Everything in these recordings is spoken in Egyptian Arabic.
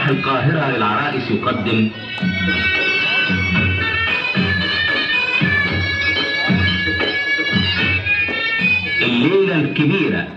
مسرح القاهرة للعرائس يقدم الليلة الكبيرة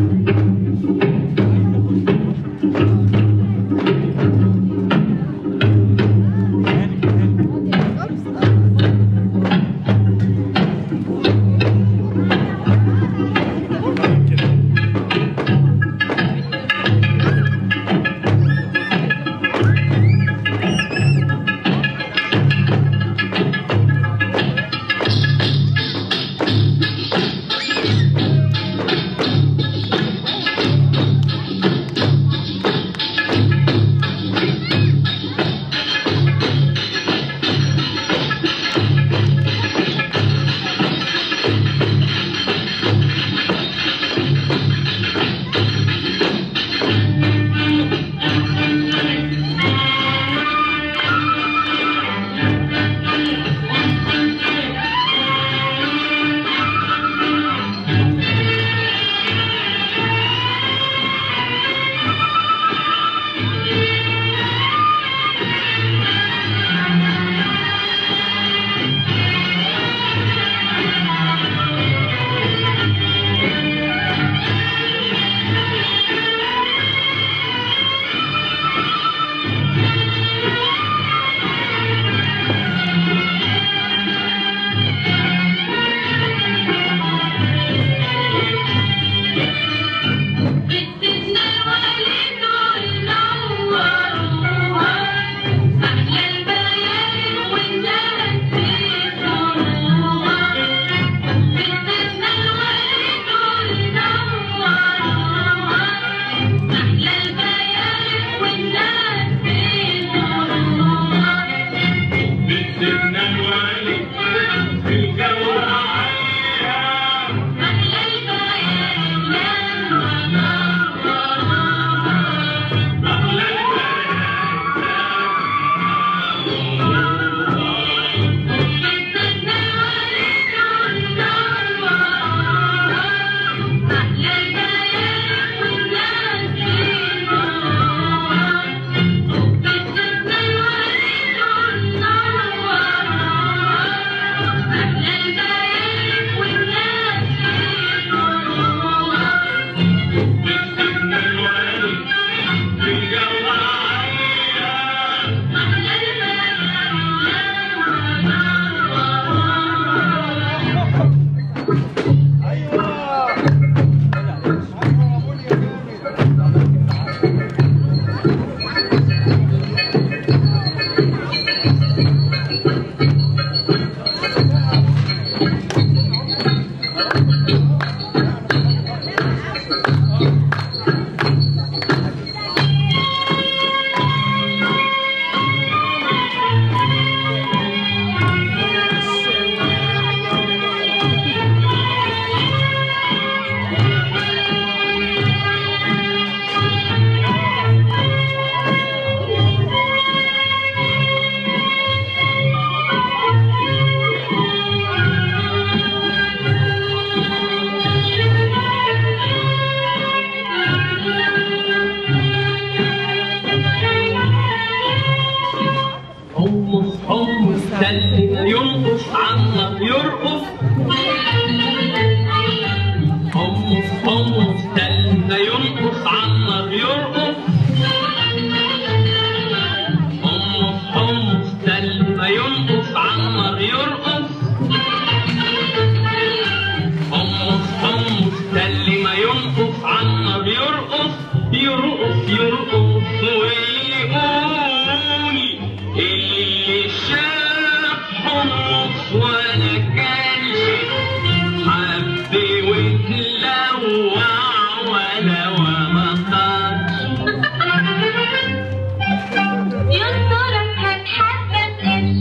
ينقص عنا يرقص حمص حمص تلنا ينقص عنا يرقص حمص حمص تلنا ينقص عنا يرقص حمص حمص تل ما ينقص عنا يرقص يرقص يرقص ويقول اللي شاف حمص ولا كلش حب وتلوع ولا وما خدش ينطرك هتحبب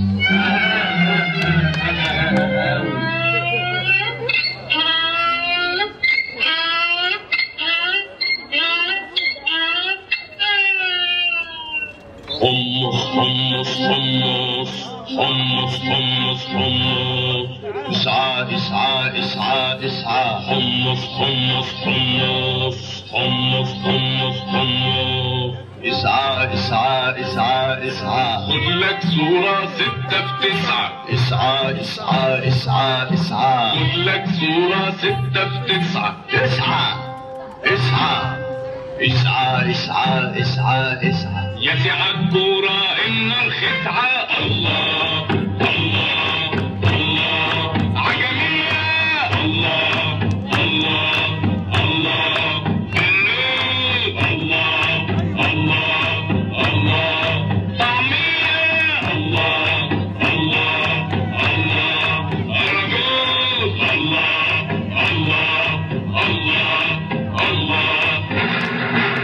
حمص حمص حمص حمص حمص حمص اسعى اسعى اسعى اسعى حمص حمص حمص حمص حمص حمص اسعى اسعى اسعى اسعى خد لك صورة ستة في تسعة اسعى اسعى اسعى اسعى خد لك صورة ستة في تسعة اسعى اسعى اسعى اسعى اسعى اسعى يا سعى الكورة النار خدعة الله الله الله عجمية الله الله الله النور الله الله الله طعمية الله الله الله أرجوك الله الله الله الله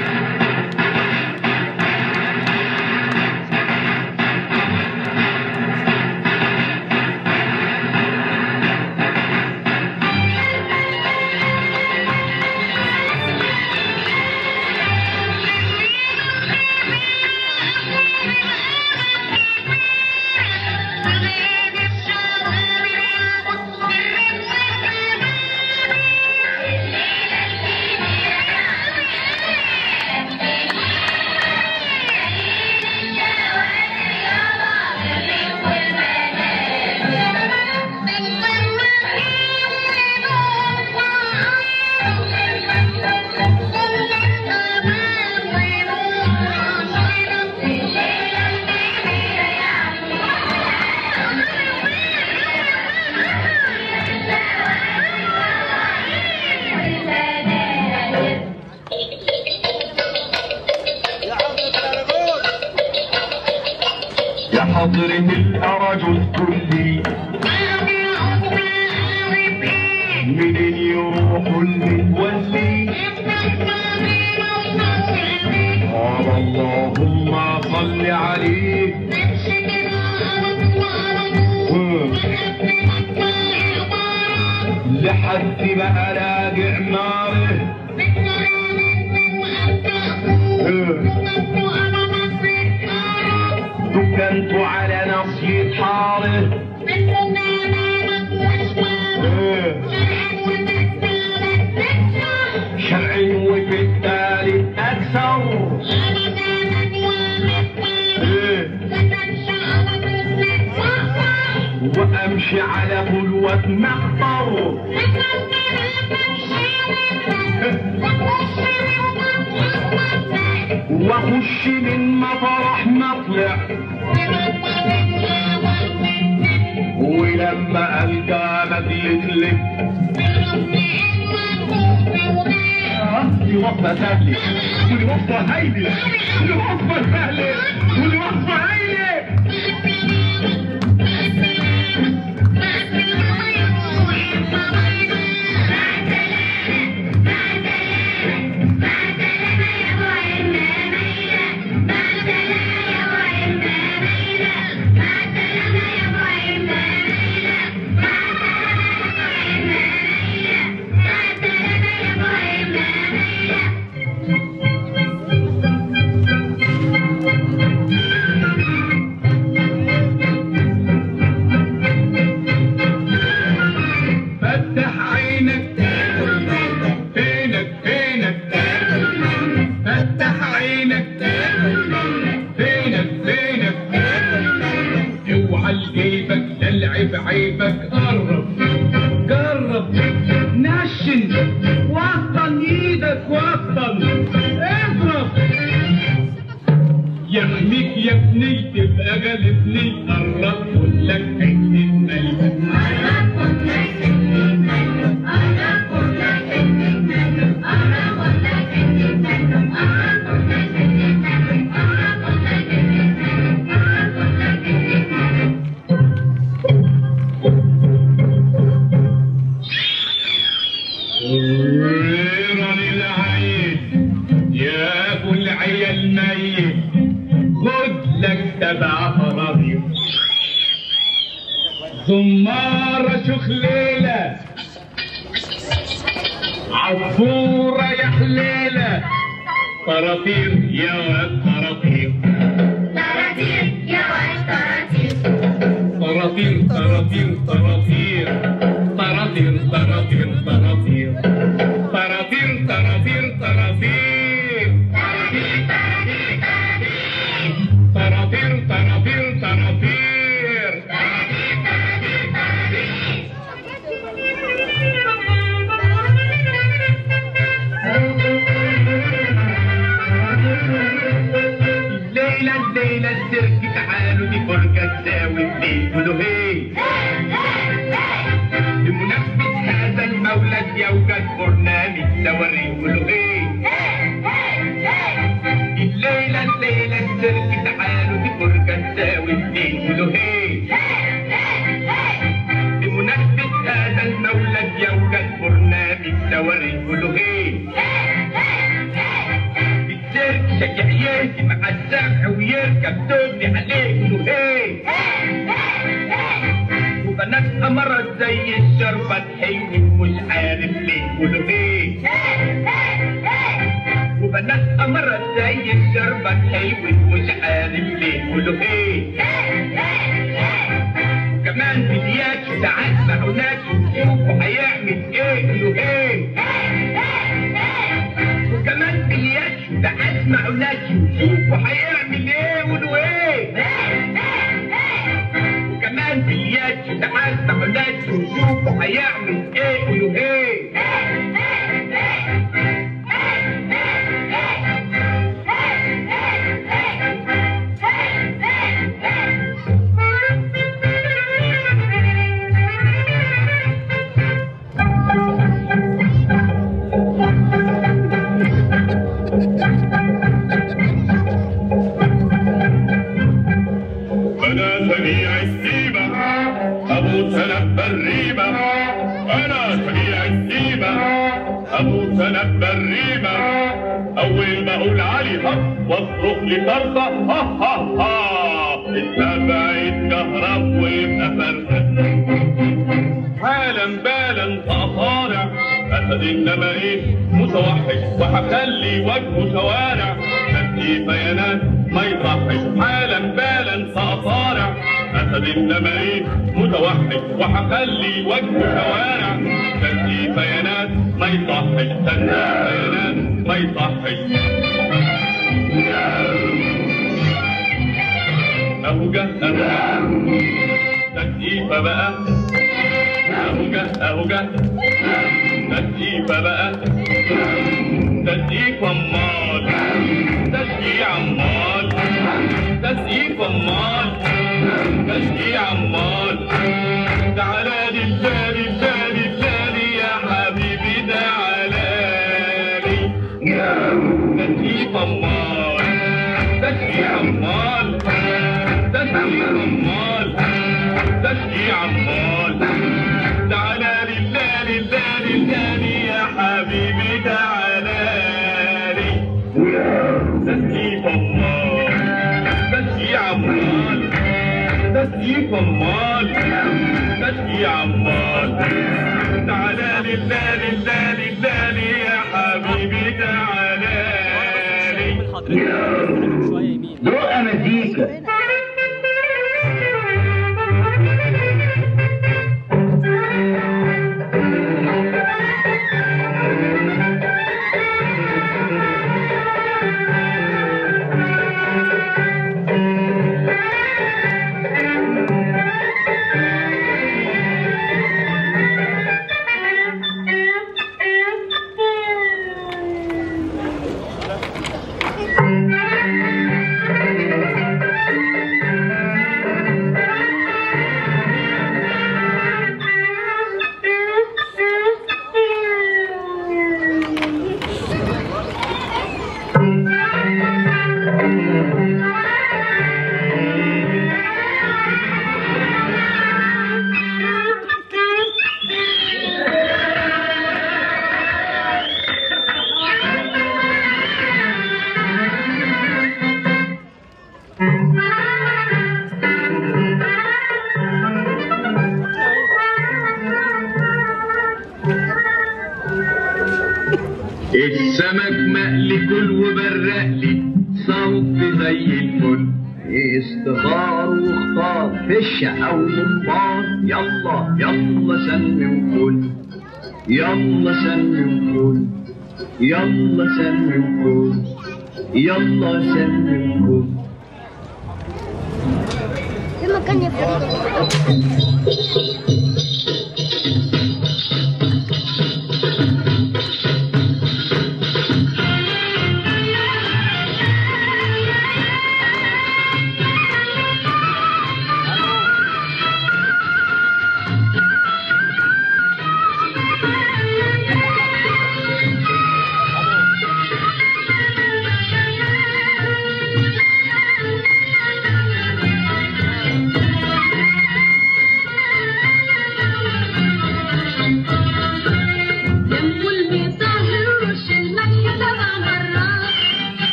يا حضرة الأرج الكلي منين يروحوا المتولي قال اللهم صل عليه مم. لحد ما راجع ناره مم. دكنت على نصية حاره مم. شرع وبالتالي أكثر مم. وأمشي على بلوة مقطر وأخش من مطرح مطلع ولما ألقى مدلة دي وصفة سهلة ودي وصفة هايلة ودي وصفة سهلة ودي وصفة هايلة فتح عينك فينك فينك فتح عينك فينك فينك اوعى لجيبك للعب عيبك قرب قرب نشن وصل ايدك وصل اضرب يحميك يا ابني تبقى غلبني قرب كلك حته ملك غير للعين يا ابو العيال ميت خد لك سبع فراغير زمارة شخليلة عصفورة يا حليلة طراطير يا واد طراطير طراطير طراطير طراطير طراطير طراطير طراطير طراطير طراطير طراطير الليلة الليلة السيرك تعالوا دي فرجة تساوي اتنين قولوا هي بمناسبة هذا المولد يوجد برنامج سواري قولوا هي الليلة الليلة السيرك تعالوا دي فرجة تساوي اتنين قولوا هي بمناسبة هذا المولد يوجد برنامج سواري قولوا هي السيرك شجع يهدي مع السمع ويركب تبني عليه قولوا هي وبنات أمرت زي الشربة تحيي مش عارف ليه قولوا هي وبنات أمرت زي الشربة تحيي مش عارف ليه قولوا هي كمان بديات ساعات معونات شوفوا هيعمل ايه قولوا ايه وكمان بديات ساعات معونات شوفوا هيعمل ايه قولوا ايه وكمان بديات ساعات معونات شوفوا هيعمل ايه قولوا ايه أنا سميع السيبة أبو تنبى الريبة أنا سميع السيبة أبو تنبى الريبة أول ما أقول علي هب واصرخ لي فرخة ها ها ها التابع يتكهرب ويبقى فرخة حالا بالا سأصارع أسد إنما إيه متوحش وهخلي وجهه شوارع نفسي بيانات ما يصحش حالا بالا سأصارع أسد إنما إيه متوحش وهخلي وجهه شوارع نفسي بيانات ما يصحش تنسي بيانات ما يصحش أهو جه أهو جه تكييفة بقى اهو جه اهو جه تسقيفة بقى تسقيف امال تشجيع امال تسقيف امال تشجيع امال تعالى لي التالي التالي التالي يا حبيبي تعالى لي تسقيف امال تشجيع امال تسقيف امال تشجيع امال تعالى لله لله لله يا حبيبي تعالى لي تسقيف امال تشجيع امال تسقيف امال تشجيع امال تعالى لله لله لله يا حبيبي تعالى لي شويه يمين دق مزيكا السمك مقلي كل وبرق لي صوت زي الفل استخار واختار فش او ممبار يلا يلا سمي وكل يلا سمي وكل يلا سمي وكل يلا سمي وكل في مكان يا فريد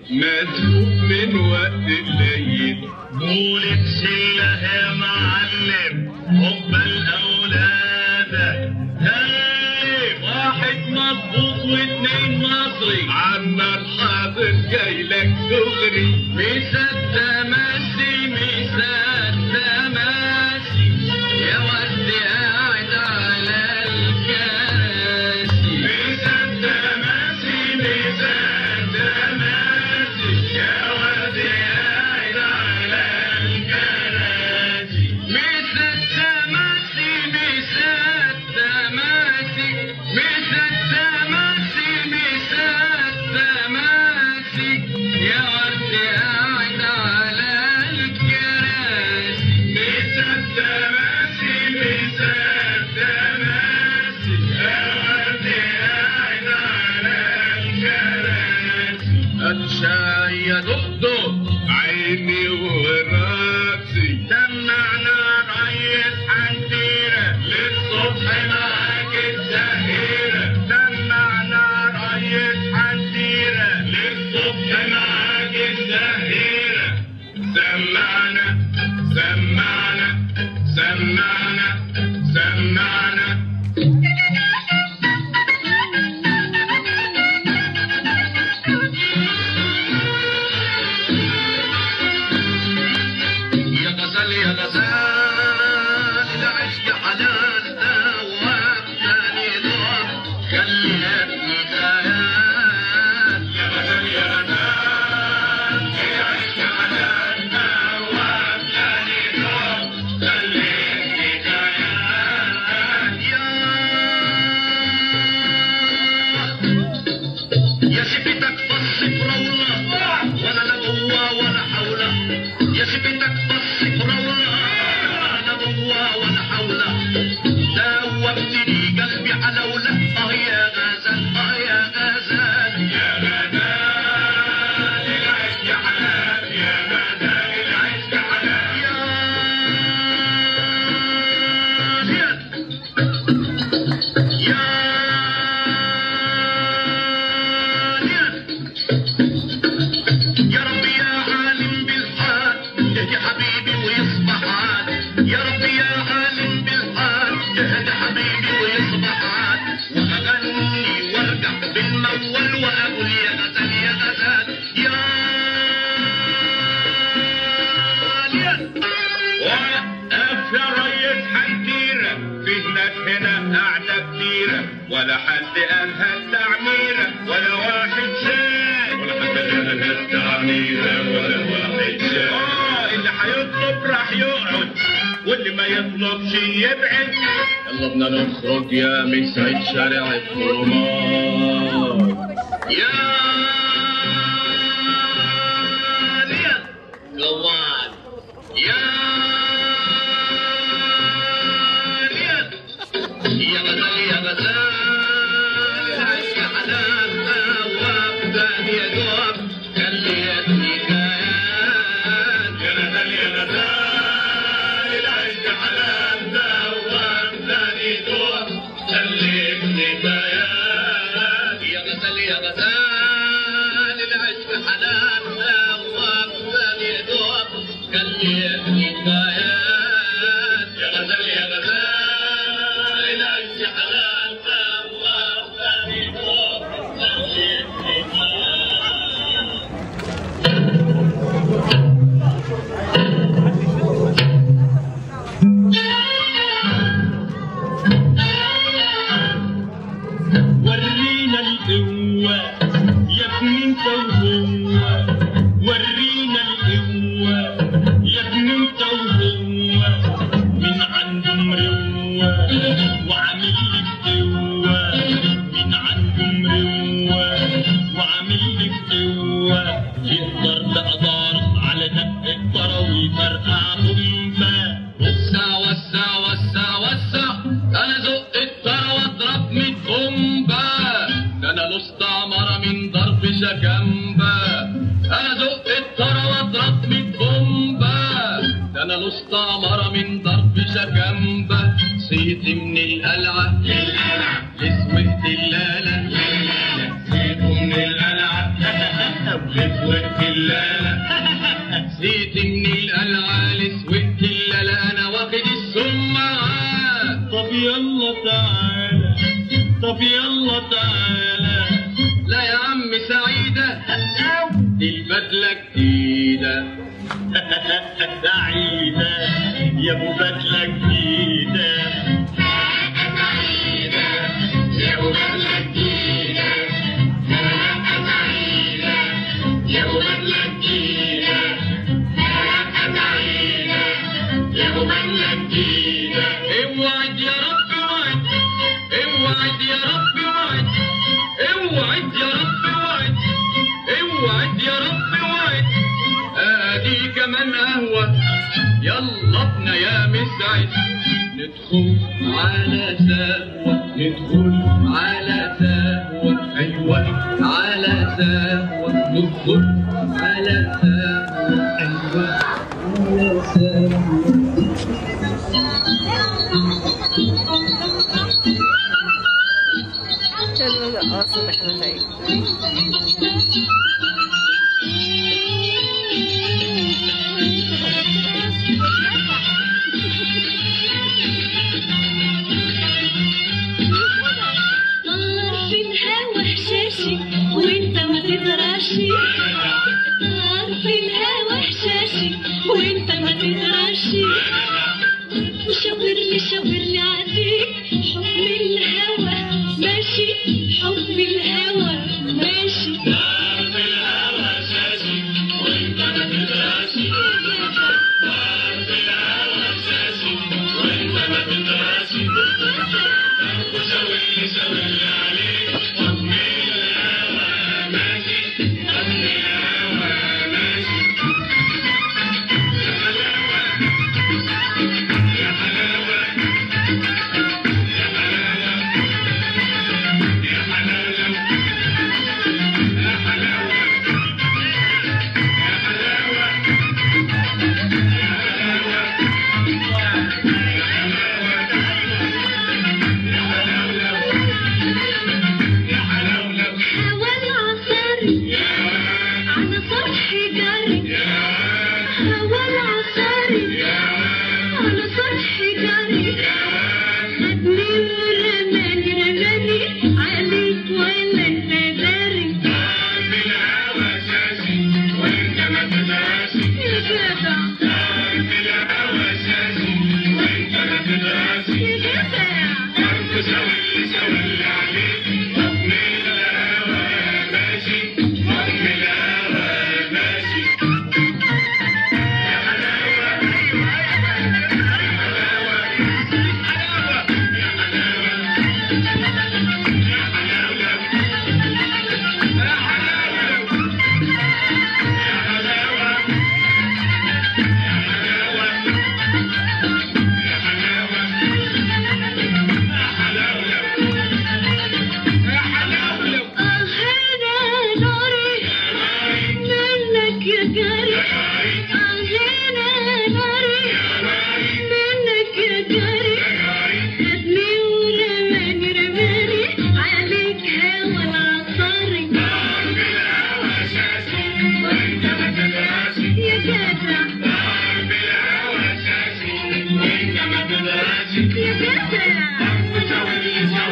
مزوق من وقت الليل مولد شله يا معلم عقبال اولادك هاي واحد مظبوط واتنين مصري عنا الحاضر جاي لك دغري مسات تماسي مسات تماسي يا ود قاعد على الكراسي مسات تماسي مسات تماسي يا ود قاعد على الكراسي مسات تماسي مسات تماسي مسات تماسي مسات تماسي يا ود قاعد على الكراسي مسات تماسي مسات تماسي يا ود قاعد على الكراسي أتشاي يا دقدق عيني وراسي سمعنا ريس حنتيرة للصبح معاك الزهيرة سمعنا ريس حنتيرة للصبح معاك الزهيرة سمعنا سمعنا سمعنا سمعنا يا غزال يا غزال إذا عشت حلال دوام تاني دوام خلينا بدايات يا غزال يا غزال إذا عشت حلال دوام تاني دوام خلينا بدايات يا يا شفتك بص برولة ولا لا قوة ولا حولة يا شفتك بص برولة ولا قوة ولا حولة دوبتني قلبي حلولة اه يا غزال اه يا غزال يا غزال العشق حلال يا غزال العشق حلال يا زياد يا زياد يا ربي يا عالم بالحال اهدي حبيبي ويصبح عاد يا ربي يا عالم بالحال اهدي حبيبي ويصبح عاد واغني وارجع بالمول واقول يا غزال يا غزال يا ليل وقف يا ريس حنتيرة في ناس هنا قاعدة كتيرة ولا حد قالها التعميرة ولا واحد شاف ولا حد قالها التعميرة ولا واحد شاف اه اللي هيطلب راح يقعد واللي ما يطلبش يبعد يلا بدنا نخرج يا من سعيد شارع الكرمات يا ليل جواد يا ليل يا غزال يا غزال العشق حلال دواب ثاني يا دواب خليتني كيان يا غزال يا غزال العشق حلال دواب ثاني دواب خليتني كيان يا غزال يا غزال العشق حلال دواب ثاني دواب خليتني كيان يا غزال يا غزال العشق حلال دواب ثاني دواب خليتني كيان ورينا القوة يا ابني انت وهو ورينا القوة يا ابني انت وهو من عندهم روة وعامل لي فتوة من عندهم روة وعامل لي فتوة يقدر بقدر على دق الطرا ويفرقع بومبا وسع وسع وسع وسع انا زق الطرا واضرب من بومبا ده انا الاسطى مرة من ضرب شكمبا انا زق الطرا واضرب من بومبا ده انا الاسطى مرة من ضرب شكمبا صيت من القلعة لسوة اللالة صيت من القلعة لسوة طب يلا تعالى لا يا عم سعيدة دي البدلة جديدة سعيدة يا ابو بدلة جديدة سعيدة يا ابو بدلة جديدة سعيدة يا ابو بدلة جديدة سعيدة يا ابو بدلة جديدة اوعد يا رب وعد اوعد يا رب وعد اوعد يا رب وعد اوعد يا رب وعد ادي كمان قهوة يلا ابنا يا مسعد ندخل على سهوة ندخل على سهوة ايوه على سهوة ندخل على سهوة ايوه على سهوة اه صبح انا طار في الهوا حشاشي وانت ما تدراشي طار في الهوا حشاشي وانت ما تدراشي شاورلي شاورلي عليك حب الهوا ماشي حب الهوا ماشي طار في الهوا حشاشي وانت ما تدراشي طار في الهوا حشاشي وانت ما تدراشي شاورلي شاورلي عليك حب الهوا ماشي حب الهوا ماشي حوال عصاري على سطح جاري حوال عصاري على سطح جاري خدني ورماني رماني عليك ولا انت داري يا جدع يا جدع أهنا ناري منك يا جاري أهنا ناري منك يا جاري خدني ورماني رماني عليك هوا العصاري يا جدع يا جدع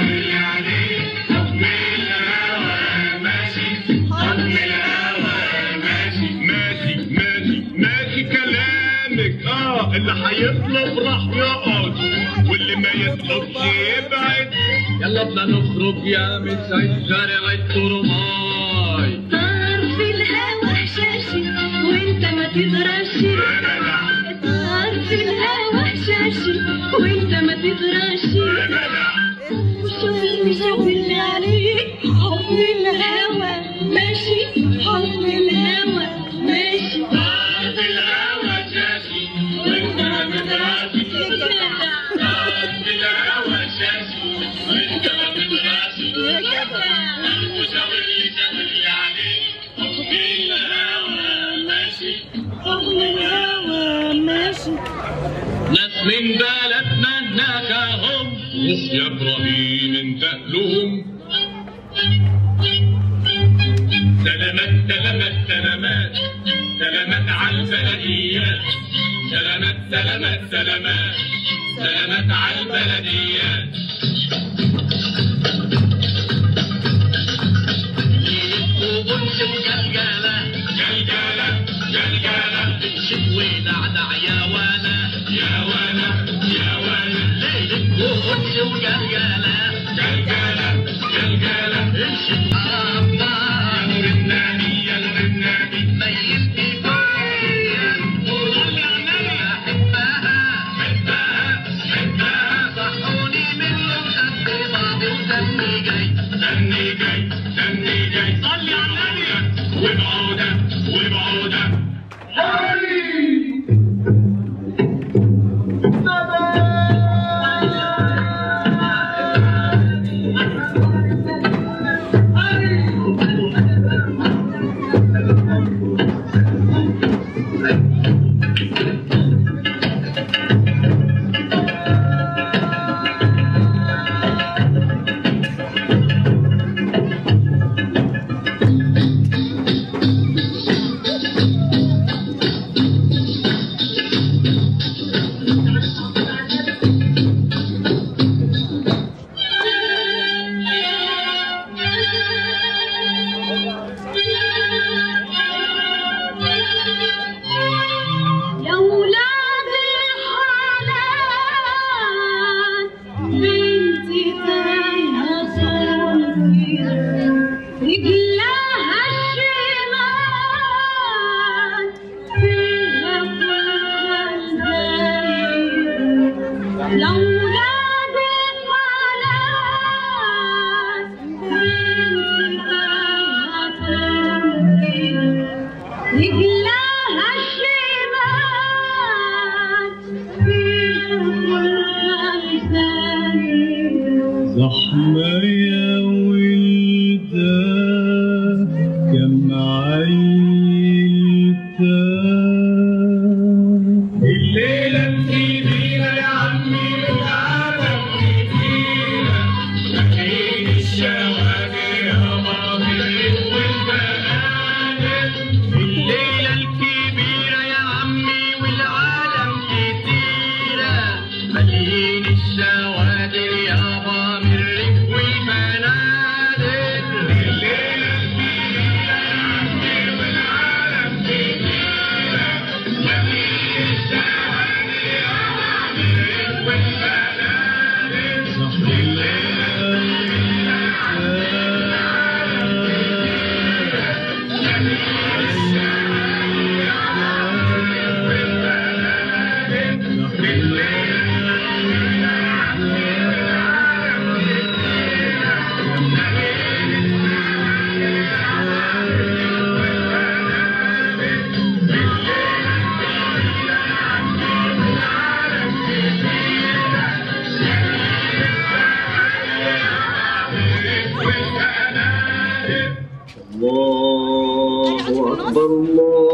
ماشي ماشي ماشي كلامك اه اللي هيطلب راح يقعد واللي ما يطلبش يبعد يلا بدنا نخرج يا مسعد شارع الترماي طار في الهوا حشاشي وانت ما تدراشي طار في الهوا حشاشي وانت ما تدراشي شاورني شاورني عليك حب الهوا ماشي حب الهوا ماشي طار في الهوا حشاشي وانت ما تدراشي طار في الهوا حشاشي وانت ما تدراشي شاورني شاورني عليك حب الهوا ماشي حب الهوا ماشي ناس من بلدنا هناك هم يا ابراهيم انت لهم سلامات سلامات سلامات سلامات على البلديات سلامات سلامات سلامات سلامات على البلديات سني جاي سني جاي سني جاي صلي على النبي وبعودة وبعودة يا ولاد الحلال بنتي تايهة صوتي رجلها الشمال فيها الخلدان يا ولاد الحلال بنتي تايهة صوتي رجلها الشمال فيها الخلدان زحمة يا ولدان كم عيلتان الليلة الكبيرة يا عمي والعالم كبيرة شايفين الشوارع يا ماضي والبنات الليلة الكبيرة يا عمي والعالم كتيرة مليين الشوارع يا ماضي والبنات الليلة الكبيرة يا عمي والعالم كتيرة مليين الشوارع يا ماضي والبنات الله أكبر الله